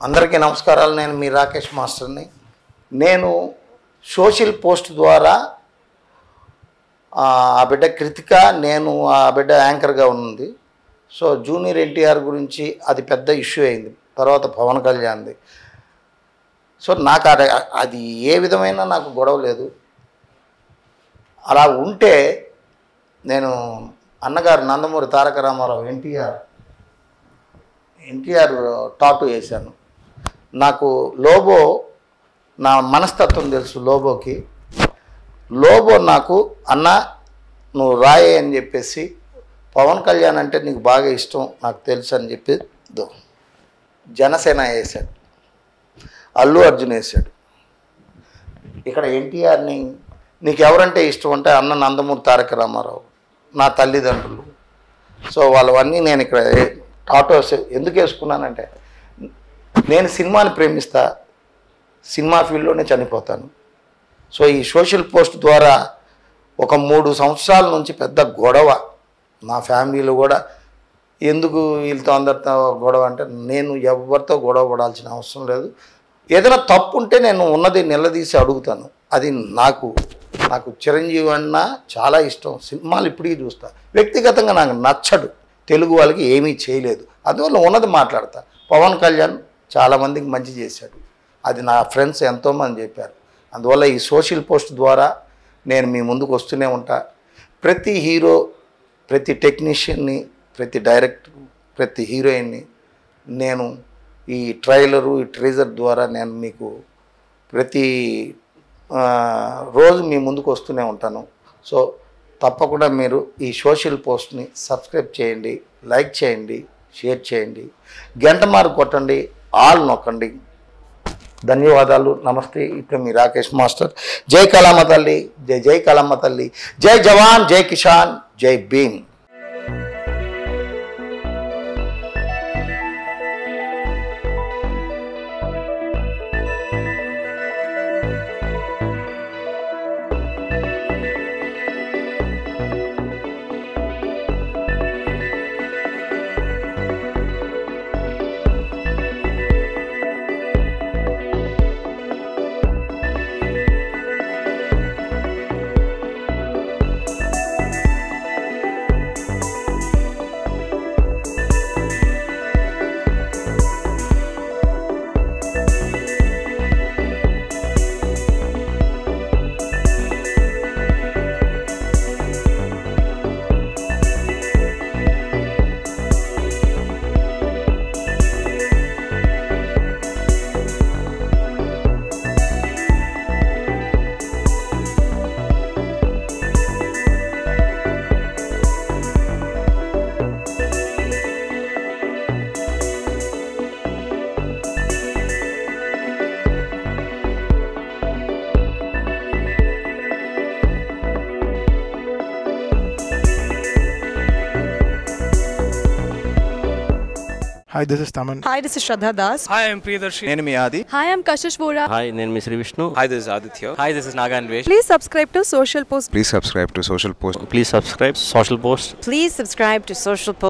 అందరికీ నమస్కారాలు నేను మీ రాకేష్ మాస్టర్ని నేను సోషల్ పోస్ట్ ద్వారా ఆ ఆ బిడ్డ కృతిక నేను ఆ బిడ్డ యాంకర్గా ఉంది సో జూనియర్ ఎన్టీఆర్ గురించి అది పెద్ద ఇష్యూ అయింది తర్వాత పవన్ కళ్యాణ్ది సో నాకు అది అది ఏ విధమైన నాకు గొడవ లేదు అలా ఉంటే నేను అన్నగారు నందమూరి తారక రామారావు ఎన్టీఆర్ ఎన్టీఆర్ టాటూ వేశాను నాకు లోబో నా మనస్తత్వం తెలుసు లోబోకి లోబో నాకు అన్న నువ్వు రాయే అని చెప్పేసి పవన్ కళ్యాణ్ అంటే నీకు బాగా ఇష్టం నాకు తెలుసు అని చెప్పి దో జనసేన వేశాడు అల్లు అర్జున్ వేశాడు ఇక్కడ ఎన్టీఆర్ని నీకు ఎవరంటే ఇష్టం అంటే అన్న నందమూరి తారక రామారావు నా తల్లిదండ్రులు సో వాళ్ళవన్నీ నేను ఇక్కడ టాటోస్ ఎందుకు వేసుకున్నానంటే నేను సినిమాని ప్రేమిస్తా సినిమా ఫీల్డ్లోనే చనిపోతాను సో ఈ సోషల్ పోస్ట్ ద్వారా ఒక మూడు సంవత్సరాల నుంచి పెద్ద గొడవ మా ఫ్యామిలీలో కూడా ఎందుకు వీళ్ళతో అందరితో గొడవ అంటే నేను ఎవరితో గొడవ పడాల్సిన అవసరం లేదు ఏదైనా తప్పు ఉంటే నేను ఉన్నది నిలదీసి అడుగుతాను అది నాకు నాకు చిరంజీవి అన్న చాలా ఇష్టం సినిమాలు ఇప్పటికీ చూస్తా వ్యక్తిగతంగా నాకు నచ్చడు తెలుగు వాళ్ళకి ఏమీ చేయలేదు అందువల్ల ఉన్నది మాట్లాడతా పవన్ కళ్యాణ్ చాలామందికి మంచి చేశాడు అది నా ఫ్రెండ్స్ ఎంతోమంది చెప్పారు అందువల్ల ఈ సోషల్ పోస్ట్ ద్వారా నేను మీ ముందుకు వస్తూనే ఉంటా ప్రతి హీరో ప్రతి టెక్నీషియన్ని ప్రతి డైరెక్టర్ ప్రతి హీరోయిన్ని నేను ఈ ట్రైలరు ఈ ట్రేజర్ ద్వారా నేను మీకు ప్రతి ఆ, రోజు మీ ముందుకు వస్తూనే ఉంటాను సో తప్పకుండా మీరు ఈ సోషల్ పోస్ట్ని సబ్స్క్రైబ్ చేయండి లైక్ చేయండి షేర్ చేయండి గంట మారు కొట్టండి ఆల్ నొక్కండి ధన్యవాదాలు నమస్తే ఇప్పుడు మీ రాకేష్ మాస్టర్ జై కళామ తల్లి జై జై కళామ తల్లి జై జవాన్ జై కిషాన్ జై Bhim Hi, this is Taman. Hi, this is Shraddha Das. Hi, I'm Priyadarshi. నేను మీ ఆది Hi, I'm Kashish Vora. Hi నేను మీ Shri Vishnu hi this Aditya hi this is Naga Anvesh Please subscribe to Social Post. Please subscribe to Social Post. Please subscribe social post Please subscribe to Social Post.